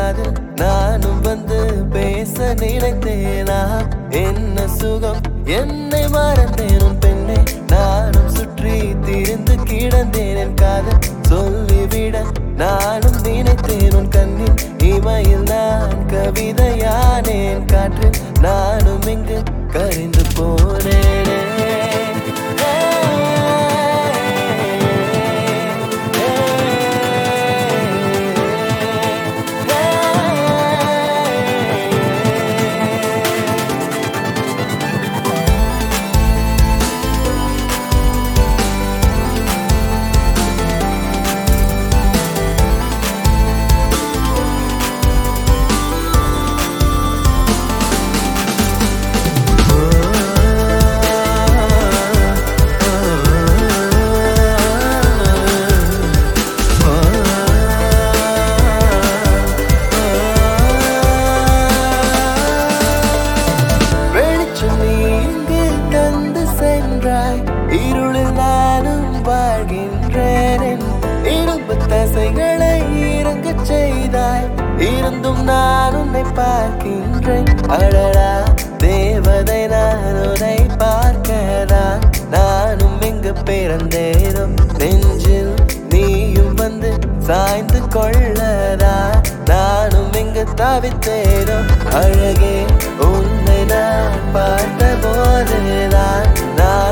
காதில் நானும் வந்து பேச நினைத்தேனா என்ன சுகம் என்னை மறந்தேன் உன் பெண்ணே நானும் சுற்றி திரிந்து கிடந்தேன் என் காதல் சொல்லிவிட நானும் நினைத்தேன் உன் கண்ணின் இமையில் நான் கவிதையானேன் காற்றில் நானும் இங்கு கரைந்து போனேனே வெளிச்சம் நீ இங்கு தந்து சென்றாய் இருளில் நானும் வாழ்கின்றேன் என் இடுப்பு தசைகளை இறங்கச் செய்தாய் இருந்தும் நான் உன்னை பார்க்கின்றேன் அடடா தேவதை நான் உன்னை பார்க்கதான் நானும் இங்கு பிறந்தேனோ நெஞ்சில் நீயும் வந்து சாய்ந்து கொள்ளதா நானும் இங்கு தவித்தேனோ அழகே உன்னை நான் பார்த்த போதுதான் நான்